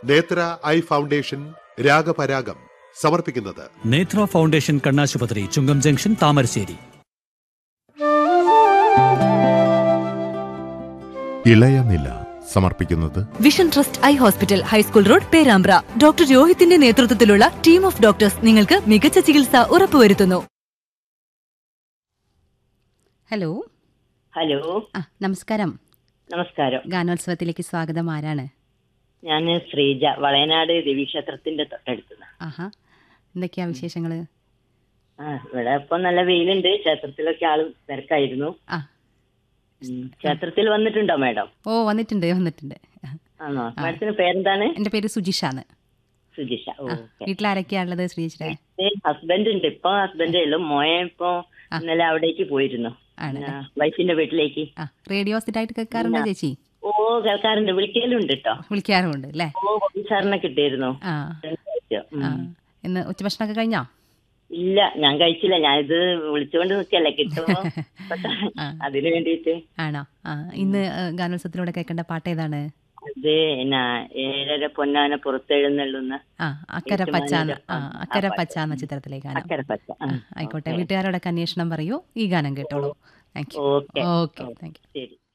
നേത്ര eye foundation രാഗപരാഗം സമർപ്പിക്കുന്നത് നേത്ര ഫൗണ്ടേഷൻ കണ്ണാശുപത്രി ചുങ്കം ജംഗ്ഷൻ താമരശ്ശേരി ഇളയനില സമർപ്പിക്കുന്നത് vision trust eye hospital high school road Perambra doctor രോഹിത്തിന്റെ നേതൃത്വത്തിലുള്ള ടീം ഓഫ് ഡോക്ടേഴ്സ് നിങ്ങൾക്ക് മികച്ച ചികിത്സ ഉറപ്പുവരുത്തുന്നു ഹലോ ഹലോ ആ നമസ്കാരം നമസ്കാരം ഗാനോത്സവത്തിലേക്ക് സ്വാഗതം ആരാണ് ഞാൻ ശ്രീജ വളയനാട് ദേവീക്ഷേത്രത്തിന്റെ തൊട്ടടുത്തുനിന്ന് ആഹാ എന്തൊക്കെയാ വിശേഷങ്ങൾ ആ ഇവിടെ ഇപ്പൊ നല്ല വെയിലുണ്ട് ക്ഷേത്രത്തിലൊക്കെ ആള് തിരക്കായിരുന്നു ആ ഉം. ക്ഷേത്രത്തിൽ വന്നിട്ടുണ്ടോ മാഡം ഓ വന്നിട്ടുണ്ട് വന്നിട്ടുണ്ട് ആണോ മാഡത്തിന് പേരെന്താണ് എൻ്റെ പേര് സുജിഷാണ് സുജിഷ ഓ ആ, ഓക്കെ വീട്ടിലാരൊക്കെയാ ഉള്ളത് ശ്രീജിയുടെ ഹസ്ബൻഡ് ഉണ്ട് ഇപ്പൊ ഹസ്ബൻഡേ ഉള്ളൂ മോയെ ഇപ്പൊ ഇന്നലെ അവിടേക്ക് പോയിരുന്നു ആണ് പിന്നെ വൈഫിന്റെ വീട്ടിലേക്ക് ആ റേഡിയോ സ്ഥിരമായിട്ട് കേൾക്കാറുണ്ടോ ചേച്ചി ഓ കേൾക്കാറുണ്ട് വിളിക്കലുണ്ട് കേട്ടോ വിളിക്കാറുമുണ്ട് അല്ലേ ഓ ബോബി സാറിനെ കിട്ടിയിരുന്നു ആ ഉം. ആ ഇന്ന് ഉച്ചഭക്ഷണമൊക്കെ കഴിഞ്ഞോ ഇല്ല ഞാൻ കഴിച്ചില്ല ഞാനിത് വിളിച്ചുകൊണ്ട് നിൽക്കല്ലേ കിട്ടുമ്പോ ആ. അതിന് വേണ്ടിയിട്ട് ആണോ ആ ഇന്ന് ഏ, ഗാനോത്സവത്തിലൂടെ കേൾക്കേണ്ട പാട്ട് ഏതാണ് അത് എന്നാ ഏഴര പൊന്നാന പുറത്തെഴുന്നള്ളുന്ന ആ അക്കര പച്ച എന്ന- ആ ആ, അക്കര പാട്ട്. പച്ച എന്ന ചിത്രത്തിലെ ഗാനം അക്കരപ്പച്ച ആ, ആയിക്കോട്ടെ വീട്ടുകാരോടൊക്കെ അന്വേഷണം പറയൂ ഈ ഗാനം കേട്ടോളൂ thank you okay okay thank you ശരി